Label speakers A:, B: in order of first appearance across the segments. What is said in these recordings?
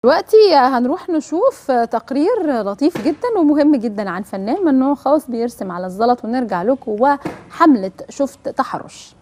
A: دلوقتي هنروح نشوف تقرير لطيف جدا ومهم جدا عن فنان من نوع خاص بيرسم على الزلط ونرجع لكم وحملة شفت تحرش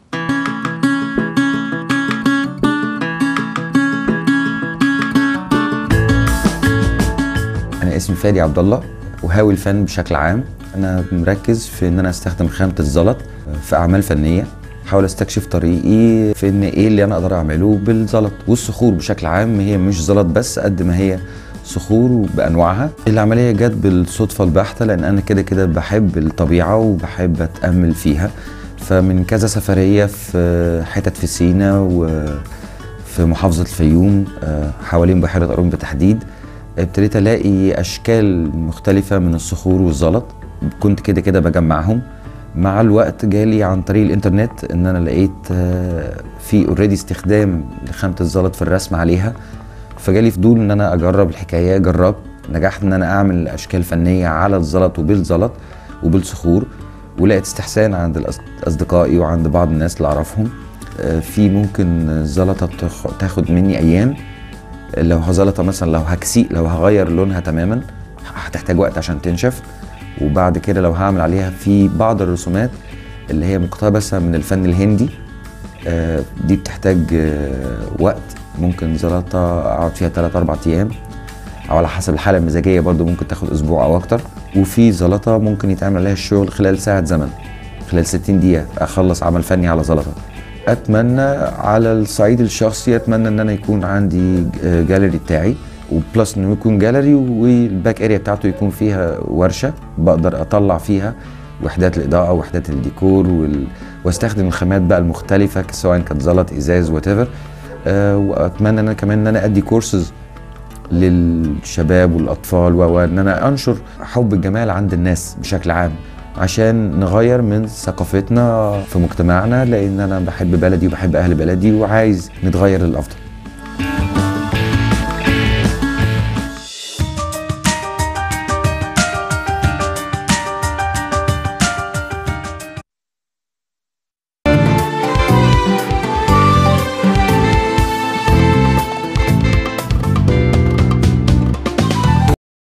B: انا اسمي فادي عبد الله وهاوي الفن بشكل عام انا مركز في ان انا استخدم خامه الزلط في اعمال فنيه احاول استكشف طريقي في ان ايه اللي انا اقدر اعمله بالزلط والصخور بشكل عام هي مش زلط بس قد ما هي صخور بانواعها العمليه جت بالصدفه البحته لان انا كده كده بحب الطبيعه وبحب اتامل فيها فمن كذا سفريه في حتت في سينا وفي محافظه الفيوم آه، حوالين بحيره قارون بالتحديد ابتديت الاقي اشكال مختلفه من الصخور والزلط كنت كده كده بجمعهم مع الوقت جالي عن طريق الانترنت ان انا لقيت آه، في اوريدي استخدام لخامه الزلط في الرسم عليها فجالي فضول ان انا اجرب الحكايه جربت نجحت ان انا اعمل اشكال فنيه على الزلط وبالزلط وبالصخور ولقيت استحسان عند الأص- اصدقائي وعند بعض الناس اللي اعرفهم آه، في ممكن الزلطه بتاخ- تاخد مني ايام لو هزلطه مثلا لو هكسي لو هغير لونها تماما هتحتاج وقت عشان تنشف وبعد كده لو هعمل عليها في بعض الرسومات اللي هي مقتبسه من الفن الهندي آه، دي بتحتاج آه، وقت ممكن زلطه اقعد فيها 3 4 ايام او على حسب الحاله المزاجيه برضو ممكن تاخد اسبوع او اكتر وفي زلطه ممكن يتعمل عليها الشغل خلال ساعه زمن خلال 60 دقيقه اخلص عمل فني على زلطه اتمنى على الصعيد الشخصي اتمنى ان انا يكون عندي آه، جاليري بتاعي وبلس انه يكون جاليري والباك اريا بتاعته يكون فيها ورشه بقدر اطلع فيها وحدات الاضاءه وحدات الديكور وال... واستخدم الخامات بقى المختلفه سواء كانت زلط ازاز وات ايفر أه واتمنى ان انا كمان ان انا ادي كورسز للشباب والاطفال و- وان انا انشر حب الجمال عند الناس بشكل عام عشان نغير من ثقافتنا في مجتمعنا لان انا بحب بلدي وبحب اهل بلدي وعايز نتغير للافضل